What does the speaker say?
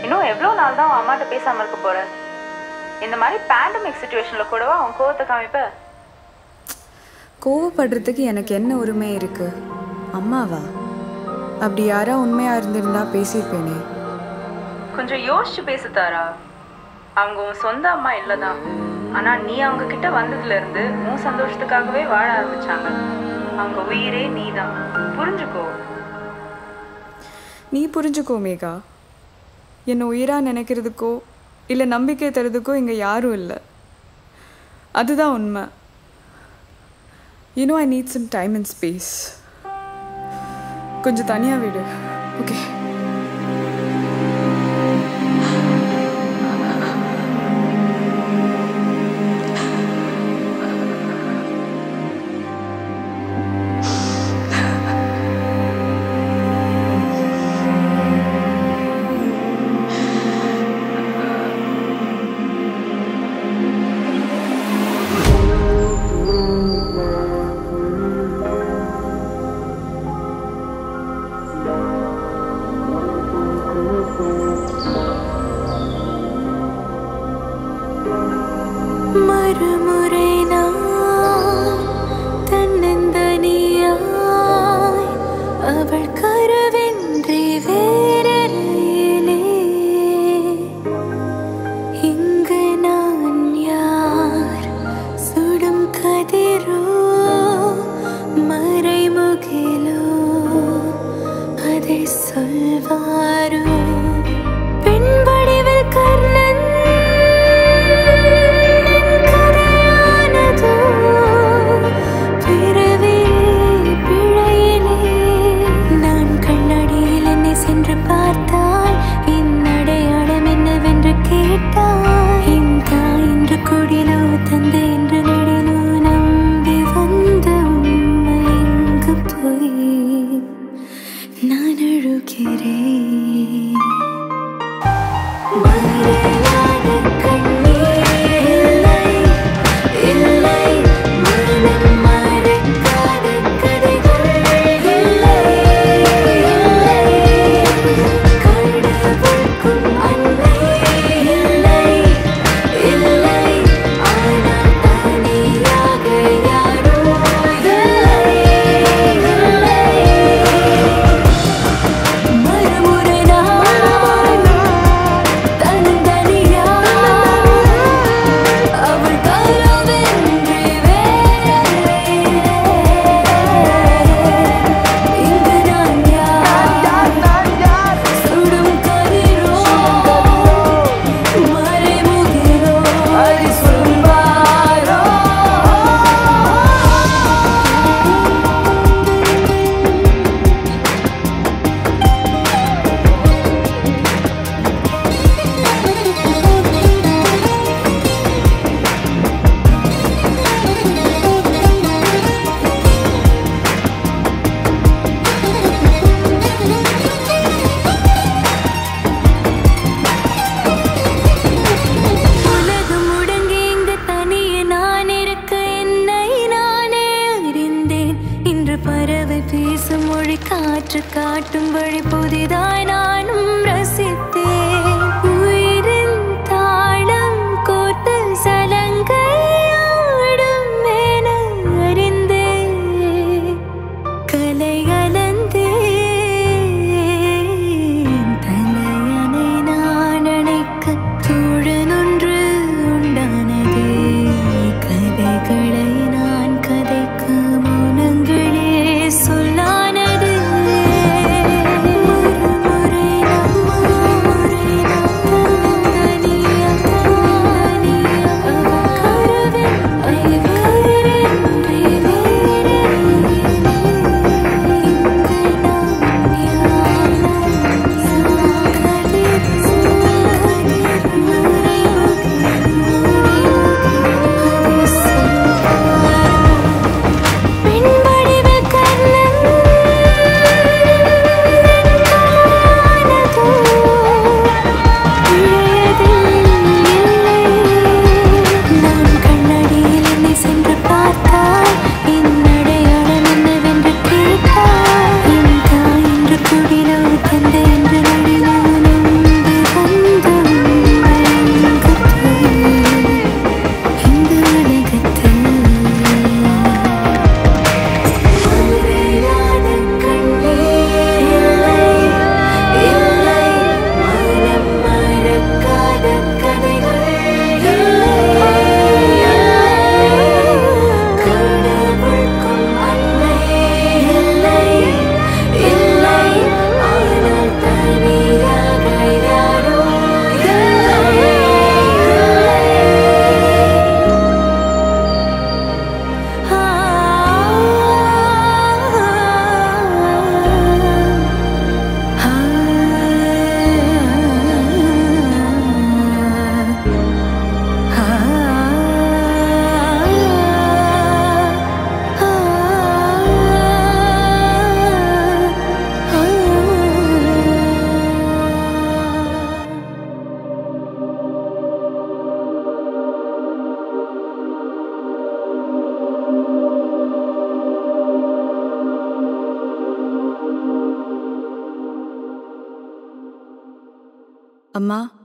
இன்னும் எவ்வளோ நாள் தான் அவன் அம்மாட்ட பேசாம இருக்க போற இந்த மாதிரி பேண்டமிக் சுச்சுவேஷன்ல கூடவா அவன் கோவத்தை காமிப்ப கோவப்படுறதுக்கு எனக்கு என்ன உரிமை இருக்கு அம்மாவா அப்படி யாரா உண்மையா இருந்திருந்தா பேசியிருப்பேனே கொஞ்சம் யோசிச்சு பேசு தாரா அவங்க உன் சொந்த அம்மா இல்லதான் ஆனா நீ அவங்க கிட்ட வந்ததுல இருந்து உன் சந்தோஷத்துக்காகவே வாழ ஆரம்பிச்சாங்க அவங்க உயிரே நீதான் புரிஞ்சுக்கோ நீ புரிஞ்சுக்கோ மேகா என்னை உயிரா நினைக்கிறதுக்கோ இல்லை நம்பிக்கை தரதுக்கோ இங்கே யாரும் இல்லை அதுதான் உண்மை you know I need some time and space கொஞ்சம் தனியாக விடு ஓகே மறுமுறை நான் தன்னந்தனியாய் அவள் கருவின்றி வேறறையிலே இங்கு நான் யார் சுடும் கதிரோ மறைமுகிலோ அதை சொல்வாரோ பெண் வடிவில் கர்ணன் என் கதையா அம்மா